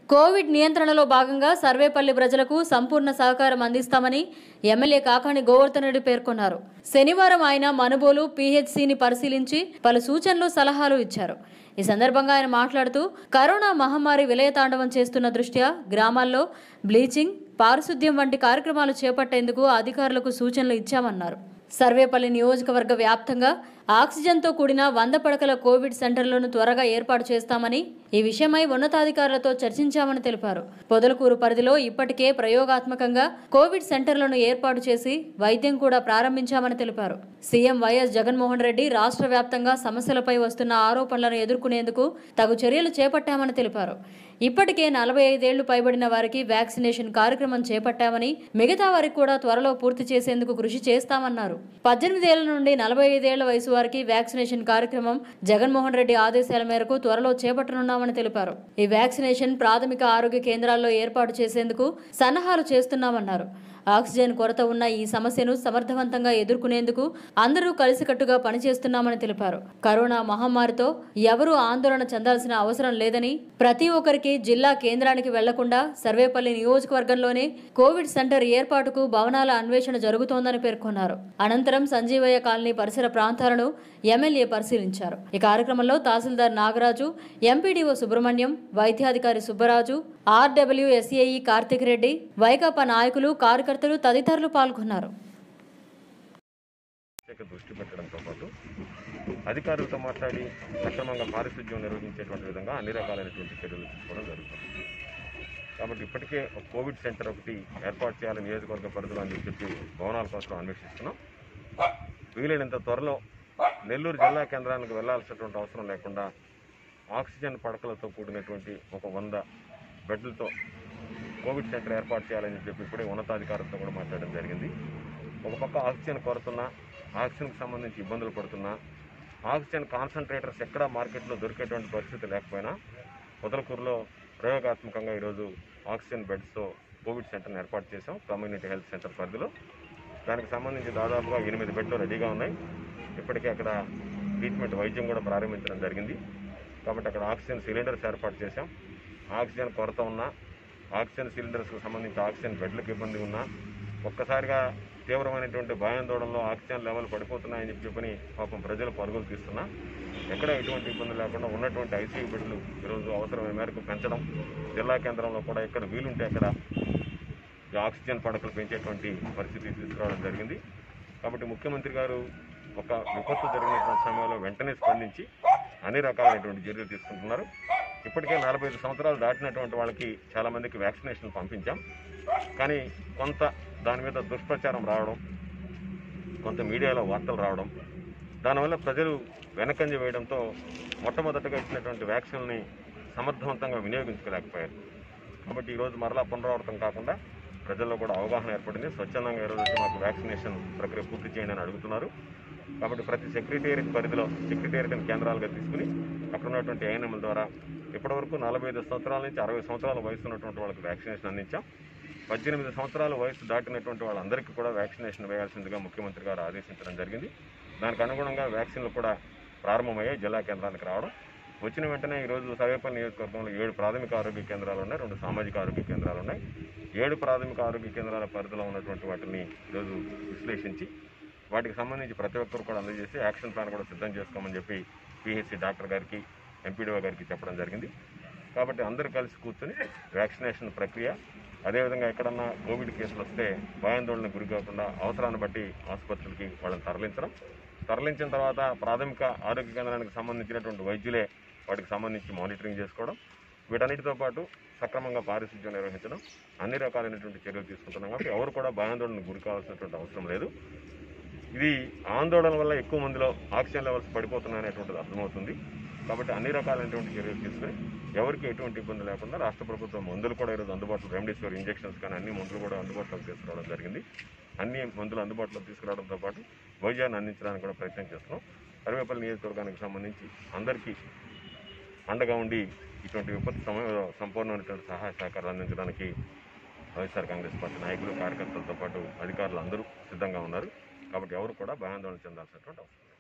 Covid నియంత్రణలో భాగంగా సర్వేపల్లి ప్రజలకు సంపూర్ణ సహకారం అందిస్తామని ఎమ్మెల్యే కాకాణి గోవర్ధన్ రెడ్డి పేర్కొన్నారు శనివారం ఆయన మనుబోలు పీహెచ్సిని పరిశీలించి పలు సూచనలు సలహాలు ఇచ్చారు ఈ సందర్భంగా ఆయన మాట్లాడుతూ కరోనా మహమ్మారి విలయతాండవం చేస్తున్న దృష్ట్యా గ్రామాల్లో బ్లీచింగ్ పారిశుద్ధ్యం వంటి కార్యక్రమాలు చేపట్టేందుకు అధికారులకు సూచనలు ఇచ్చామన్నారు సర్వేపల్లి నియోజకవర్గ వ్యాప్తంగా ఆక్సిజన్తో కూడిన వంద పడకల కోవిడ్ సెంటర్లను త్వరగా ఏర్పాటు చేస్తామని ఈ విషయమై ఉన్నతాధికారులతో చర్చించామని తెలిపారు పొదలకూరు పరిధిలో ఇప్పటికే ప్రయోగాత్మకంగా కోవిడ్ సెంటర్లను ఏర్పాటు చేసి వైద్యం కూడా ప్రారంభించామని తెలిపారు సీఎం వైఎస్ జగన్మోహన్ రెడ్డి రాష్ట్ర వ్యాప్తంగా సమస్యలపై వస్తున్న ఆరోపణలను ఎదుర్కొనేందుకు తగు చర్యలు చేపట్టామని తెలిపారు ఇప్పటికే నలభై ఐదేళ్లు పైబడిన వారికి వ్యాక్సినేషన్ కార్యక్రమం చేపట్టామని మిగతా వారికి కూడా త్వరలో పూర్తి చేసేందుకు కృషి చేస్తామన్నారు పద్దెనిమిదేళ్ల నుండి నలభై ఐదేళ్ల వయసు వారికి వ్యాక్సినేషన్ కార్యక్రమం జగన్మోహన్ రెడ్డి ఆదేశాల మేరకు త్వరలో చేపట్టనున్నామని తెలిపారు ఈ వ్యాక్సినేషన్ ప్రాథమిక ఆరోగ్య కేంద్రాల్లో ఏర్పాటు చేసేందుకు సన్నాహాలు చేస్తున్నామన్నారు ఆక్సిజన్ కొరత ఉన్న ఈ సమస్యను సమర్థవంతంగా ఎదుర్కొనేందుకు అందరూ కలిసికట్టుగా పనిచేస్తున్నామని తెలిపారు కరోనా మహమ్మారితో ఎవరూ ఆందోళన చెందాల్సిన అవసరం లేదని ప్రతి ఒక్కరికి జిల్లా కేంద్రానికి వెళ్లకుండా సర్వేపల్లి నియోజకవర్గంలోనే కోవిడ్ సెంటర్ ఏర్పాటుకు భవనాల అన్వేషణ జరుగుతోందని పేర్కొన్నారు అనంతరం సంజీవయ్య కాలనీ పరిసర ప్రాంతాలను ఎమ్మెల్యే పరిశీలించారు ఈ కార్యక్రమంలో తహసీల్దార్ నాగరాజు ఎంపీడీఓ సుబ్రహ్మణ్యం వైద్యాధికారి సుబ్బరాజు ఆర్డబ్ల్యూఎస్ఏఈ కార్తిక్ రెడ్డి వైకాపా నాయకులు కార్యకర్తలు తదితరులు పాల్గొన్నారు ప్రత్యేక దృష్టి పెట్టడంతో పాటు అధికారులతో మాట్లాడి సక్రమంగా పారిశుద్ధ్యం నిర్వహించేటువంటి విధంగా అన్ని రకాలైనటువంటి చర్యలు తీసుకోవడం జరుగుతుంది కాబట్టి ఇప్పటికే ఒక కోవిడ్ సెంటర్ ఒకటి ఏర్పాటు చేయాలి నియోజకవర్గ పరిధిలో అని చెప్పి భవనాల కోసం అన్వేషిస్తున్నాం వీలైనంత త్వరలో నెల్లూరు జిల్లా కేంద్రానికి వెళ్లాల్సినటువంటి అవసరం లేకుండా ఆక్సిజన్ పడకలతో కూడినటువంటి ఒక వంద బెడ్లతో కోవిడ్ సెంటర్ ఏర్పాటు చేయాలని చెప్పి ఇప్పుడే ఉన్నతాధికారులతో కూడా మాట్లాడడం జరిగింది ఒక పక్క ఆక్సిజన్ కొరతున్నా ఆక్సిజన్కి సంబంధించి ఇబ్బందులు పడుతున్నా ఆక్సిజన్ కాన్సన్ట్రేటర్స్ ఎక్కడా మార్కెట్లో దొరికేటువంటి పరిస్థితి లేకపోయినా పొదలకూరులో ప్రయోగాత్మకంగా ఈరోజు ఆక్సిజన్ బెడ్స్తో కోవిడ్ సెంటర్ని ఏర్పాటు చేశాం కమ్యూనిటీ హెల్త్ సెంటర్ పరిధిలో దానికి సంబంధించి దాదాపుగా ఎనిమిది బెడ్లు రెడీగా ఉన్నాయి ఇప్పటికే అక్కడ ట్రీట్మెంట్ వైద్యం కూడా ప్రారంభించడం జరిగింది కాబట్టి అక్కడ ఆక్సిజన్ సిలిండర్స్ ఏర్పాటు చేశాం ఆక్సిజన్ కొరత ఉన్నా ఆక్సిజన్ సిలిండర్స్కి సంబంధించి ఆక్సిజన్ బెడ్లకు ఇబ్బంది ఉన్నా ఒక్కసారిగా తీవ్రమైనటువంటి భయాందోళనలో ఆక్సిజన్ లెవెల్ పడిపోతున్నాయని చెప్పి చెప్పని పాపం ప్రజలు పరుగులు తీస్తున్నా ఎక్కడ ఎటువంటి ఇబ్బంది లేకుండా ఉన్నటువంటి ఐసీయూ బెడ్లు ఈరోజు అవసరమైన మేరకు పెంచడం జిల్లా కేంద్రంలో కూడా ఎక్కడ వీలుంటే అక్కడ ఈ ఆక్సిజన్ పడకలు పెంచేటువంటి పరిస్థితి తీసుకురావడం జరిగింది కాబట్టి ముఖ్యమంత్రి గారు ఒక విపత్తు జరిగినటువంటి సమయంలో వెంటనే స్పందించి అన్ని రకాలైనటువంటి చర్యలు తీసుకుంటున్నారు ఇప్పటికే నలభై ఐదు సంవత్సరాలు దాటినటువంటి వాళ్ళకి చాలా మందికి వ్యాక్సినేషన్ పంపించాం కానీ కొంత దాని మీద దుష్ప్రచారం రావడం కొంత మీడియాలో వార్తలు రావడం దానివల్ల ప్రజలు వెనకంజ వేయడంతో మొట్టమొదటగా ఇచ్చినటువంటి వ్యాక్సిన్ని సమర్థవంతంగా వినియోగించుకోలేకపోయారు కాబట్టి ఈరోజు మరలా పునరావృతం కాకుండా ప్రజల్లో కూడా అవగాహన ఏర్పడింది స్వచ్ఛందంగా ఈరోజు వచ్చి మాకు వ్యాక్సినేషన్ ప్రక్రియ పూర్తి చేయండి అని అడుగుతున్నారు కాబట్టి ప్రతి సెక్రటేరియట్ పరిధిలో సెక్రటేరియట్ కేంద్రాలుగా తీసుకుని అక్కడ ఉన్నటువంటి ఐఎన్ఎంల ద్వారా ఇప్పటివరకు నలభై ఐదు సంవత్సరాల నుంచి అరవై సంవత్సరాల వయసు ఉన్నటువంటి వాళ్ళకి వ్యాక్సినేషన్ అందించాం పద్దెనిమిది సంవత్సరాల వయసు దాటినటువంటి వాళ్ళందరికీ కూడా వ్యాక్సినేషన్ వేయాల్సిందిగా ముఖ్యమంత్రి గారు ఆదేశించడం జరిగింది దానికి అనుగుణంగా వ్యాక్సిన్లు కూడా ప్రారంభమయ్యాయి జిల్లా కేంద్రానికి రావడం వచ్చిన వెంటనే ఈరోజు సర్వేపల్లి నియోజకవర్గంలో ఏడు ప్రాథమిక ఆరోగ్య కేంద్రాలు ఉన్నాయి రెండు సామాజిక ఆరోగ్య కేంద్రాలు ఉన్నాయి ఏడు ప్రాథమిక ఆరోగ్య కేంద్రాల పరిధిలో ఉన్నటువంటి వాటిని ఈరోజు విశ్లేషించి వాటికి సంబంధించి ప్రతి ఒక్కరు కూడా అందజేసి యాక్షన్ ప్లాన్ కూడా సిద్ధం చేసుకోమని చెప్పి పిహెచ్సి డాక్టర్ గారికి ఎంపీడీఓ గారికి చెప్పడం జరిగింది కాబట్టి అందరూ కలిసి కూర్చొని వ్యాక్సినేషన్ ప్రక్రియ అదేవిధంగా ఎక్కడన్నా కోవిడ్ కేసులు వస్తే భయాందోళన గురి కాకుండా అవసరాన్ని బట్టి ఆసుపత్రులకి వాళ్ళని తరలించడం తరలించిన తర్వాత ప్రాథమిక ఆరోగ్య కేంద్రానికి సంబంధించినటువంటి వైద్యులే వాటికి సంబంధించి మానిటరింగ్ చేసుకోవడం వీటన్నిటితో పాటు సక్రమంగా పారిశుద్ధ్యం నిర్వహించడం అన్ని రకాలైనటువంటి చర్యలు తీసుకుంటున్నాం కాబట్టి ఎవరు కూడా భయాందోళనకు గురి కావాల్సినటువంటి అవసరం లేదు ఇది ఆందోళన వల్ల ఎక్కువ మందిలో ఆక్సిజన్ లెవెల్స్ పడిపోతున్నాయనేటువంటిది అర్థమవుతుంది కాబట్టి అన్ని రకాలైనటువంటి చర్యలు తీసుకుని ఎవరికి ఎటువంటి ఇబ్బంది లేకుండా రాష్ట్ర ప్రభుత్వం మందులు కూడా ఈరోజు అందుబాటులో రెమ్డెసివిర్ ఇంజెక్షన్స్ కానీ అన్ని మందులు కూడా అందుబాటులోకి తీసుకురావడం జరిగింది అన్ని మందులు అందుబాటులోకి తీసుకురావడంతో పాటు వైద్యాన్ని అందించడానికి కూడా ప్రయత్నం చేస్తున్నాం సర్వేపల్లి నియోజకవర్గానికి సంబంధించి అందరికీ అండగా ఉండి ఇటువంటి విపత్తు సమయంలో సంపూర్ణమైనటువంటి సహాయ సహకారాలు అందించడానికి వైఎస్ఆర్ కాంగ్రెస్ పార్టీ నాయకులు కార్యకర్తలతో పాటు అధికారులు అందరూ సిద్ధంగా ఉన్నారు కాబట్టి ఎవరు కూడా భయాందోళన చెందాల్సినటువంటి అవసరం లేదు.